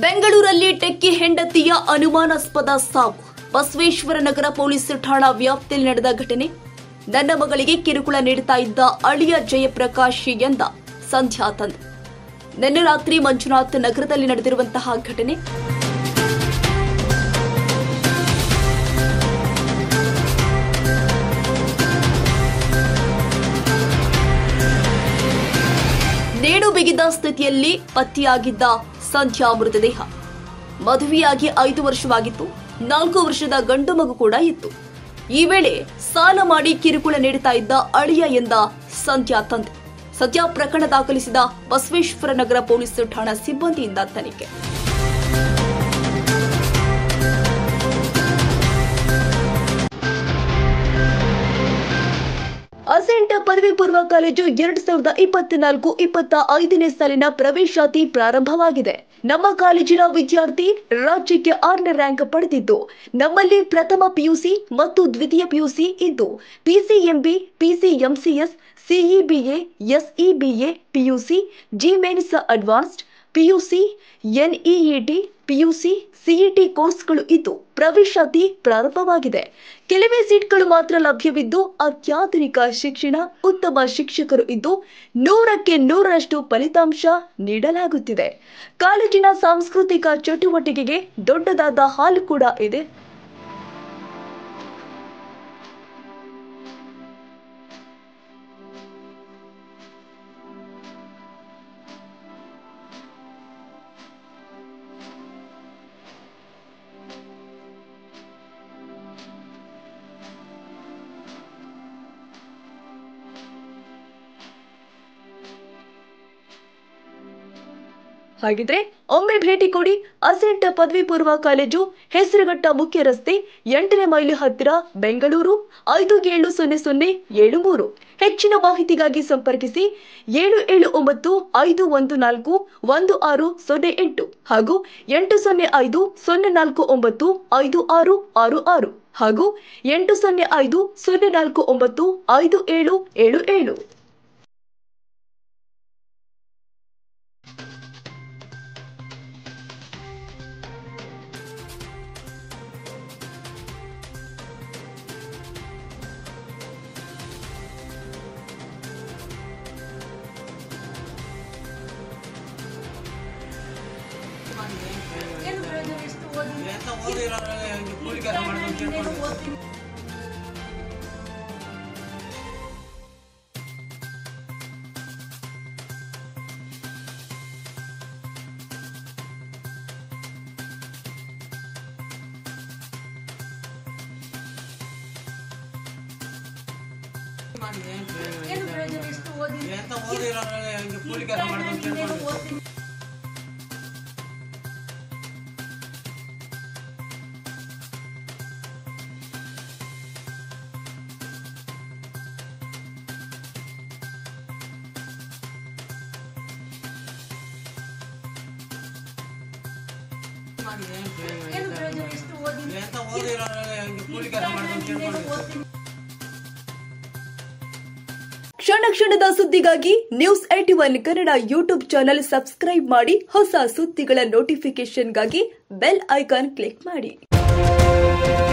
ಬೆಂಗಳೂರಲ್ಲಿ ಟೆಕ್ಕಿ ಹೆಂಡತಿಯ ಅನುಮಾನಾಸ್ಪದ ಸಾವು ಬಸವೇಶ್ವರ ನಗರ ಪೊಲೀಸ್ ಠಾಣಾ ವ್ಯಾಪ್ತಿಯಲ್ಲಿ ನಡೆದ ಘಟನೆ ನನ್ನ ಮಗಳಿಗೆ ಕಿರುಕುಳ ನೀಡುತ್ತಾ ಇದ್ದ ಅಳಿಯ ಜಯಪ್ರಕಾಶ್ ಎಂದ ಸಂಧ್ಯಾ ತಂದೆ ನಿನ್ನೆ ರಾತ್ರಿ ಮಂಜುನಾಥ್ ನಗರದಲ್ಲಿ ನಡೆದಿರುವಂತಹ ಘಟನೆ ನೇಣು ಬಿಗಿದ ಸ್ಥಿತಿಯಲ್ಲಿ ಪತ್ತೆಯಾಗಿದ್ದ ಸಂಧ್ಯಾ ಮೃತದೇಹ ಮದುವೆಯಾಗಿ ಐದು ವರ್ಷವಾಗಿತ್ತು ನಾಲ್ಕು ವರ್ಷದ ಗಂಡು ಮಗು ಕೂಡ ಇತ್ತು ಈ ವೇಳೆ ಸಾಲ ಮಾಡಿ ಕಿರುಕುಳ ನೀಡುತ್ತಾ ಇದ್ದ ಅಳಿಯ ಎಂದ ಸಂಧ್ಯಾ ತಂದೆ ಸದ್ಯ ಪ್ರಕರಣ ದಾಖಲಿಸಿದ ಬಸವೇಶ್ವರ ನಗರ ಪೊಲೀಸ್ ಠಾಣಾ ಸಿಬ್ಬಂದಿಯಿಂದ ತನಿಖೆ ಅಸೆಂಟ್ ಪದವಿ ಪೂರ್ವ ಕಾಲೇಜು ಎರಡ್ ಸಾವಿರದ ಇಪ್ಪತ್ನಾಲ್ಕು ಇಪ್ಪತ್ತ ಐದನೇ ಸಾಲಿನ ಪ್ರವೇಶಾತಿ ಪ್ರಾರಂಭವಾಗಿದೆ ನಮ್ಮ ಕಾಲೇಜಿನ ವಿದ್ಯಾರ್ಥಿ ರಾಜ್ಯಕ್ಕೆ ಆರನೇ ರ್ಯಾಂಕ್ ಪಡೆದಿದ್ದು ನಮ್ಮಲ್ಲಿ ಪ್ರಥಮ ಪಿಯುಸಿ ಮತ್ತು ದ್ವಿತೀಯ ಪಿಯುಸಿ ಇದ್ದು PCMB PCMCS CEBA SEBA PUC JEE mains advanced PUC NEET PUC CET ಕೋರ್ಸ್ಗಳು ಇದ್ದು ಪ್ರವೇಶಾತಿ ಪ್ರಾರಂಭವಾಗಿದೆ ಕೆಲವೇ ಸೀಟ್ಗಳು ಮಾತ್ರ ಲಭ್ಯವಿದ್ದು ಅತ್ಯಾಧುನಿಕ ಶಿಕ್ಷಣ ಉತ್ತಮ ಶಿಕ್ಷಕರು ಇದ್ದು ನೂರಕ್ಕೆ ನೂರರಷ್ಟು ಫಲಿತಾಂಶ ನೀಡಲಾಗುತ್ತಿದೆ ಕಾಲೇಜಿನ ಸಾಂಸ್ಕೃತಿಕ ಚಟುವಟಿಕೆಗೆ ದೊಡ್ಡದಾದ ಹಾಲ್ ಕೂಡ ಇದೆ ಹಾಗಿದ್ರೆ ಒಮ್ಮೆ ಭೇಟಿ ಕೊಡಿ ಅಸೆಂಟ್ ಪದವಿ ಪೂರ್ವ ಕಾಲೇಜು ಹೆಸರುಘಟ್ಟ ಮುಖ್ಯ ರಸ್ತೆ ಎಂಟನೇ ಮೈಲು ಹತ್ತಿರ ಬೆಂಗಳೂರು ಐದು ಏಳು ಸೊನ್ನೆ ಸೊನ್ನೆ ಏಳು ಮೂರು ಹೆಚ್ಚಿನ ಮಾಹಿತಿಗಾಗಿ ಸಂಪರ್ಕಿಸಿ ಏಳು ಏಳು ಒಂಬತ್ತು ಐದು ಒಂದು ನಾಲ್ಕು ಒಂದು ಆರು ಸೊನ್ನೆ ಎಂಟು ಹಾಗೂ ಎಂಟು ಸೊನ್ನೆ ಐದು ಸೊನ್ನೆ ನಾಲ್ಕು ಒಂಬತ್ತು ಐದು ಆರು ಆರು ಆರು ಹಾಗೂ ಎಂಟು ಸೊನ್ನೆ ಐದು ಸೊನ್ನೆ ನಾಲ್ಕು ಒಂಬತ್ತು ಐದು ಏಳು ಏಳು ಏಳು ಏನು ಪ್ರಯೋಜನ ಇಷ್ಟು ಓದಿ ಎಂತ ಓದಿರೋರು ಹಂಗೆ ಕೂಲಿ ಕೆಲಸ ಮಾಡ್ಕೊಂಡು ತಿಳ್ಕೊಂಡು ಓದ್ತೀನಿ ಏನು ಪ್ರಯೋಜನ ಇಷ್ಟು ಓದಿ ಎಂತ ಓದಿರೋರು ಹಂಗೆ ಕೂಲಿ ಕೆಲಸ ಮಾಡ್ಕೊಂಡು ತಿಳ್ಕೊಂಡು ಓದ್ತೀನಿ ಏನು ಪ್ರಯೋಜನ ಇಷ್ಟು ಓದಿ ಎಂತ ಓದಿರೋರು ಹಂಗೆ ಕೂಲಿ ಕೆಲಸ ಮಾಡ್ಕೊಂಡು ತಿಳ್ಕೊಂಡು ಓದ್ತೀನಿ ಕ್ಷಣ ಕ್ಷಣದ ಸುದ್ದಿಗಾಗಿ news at one Kannada YouTube channel subscribe ಮಾಡಿ ಹೊಸ ಸುದ್ದಿಗಳ ನೋಟಿಫಿಕೇಶನ್ಗಾಗಿ ಬೆಲ್ ಐಕಾನ್ ಕ್ಲಿಕ್ ಮಾಡಿ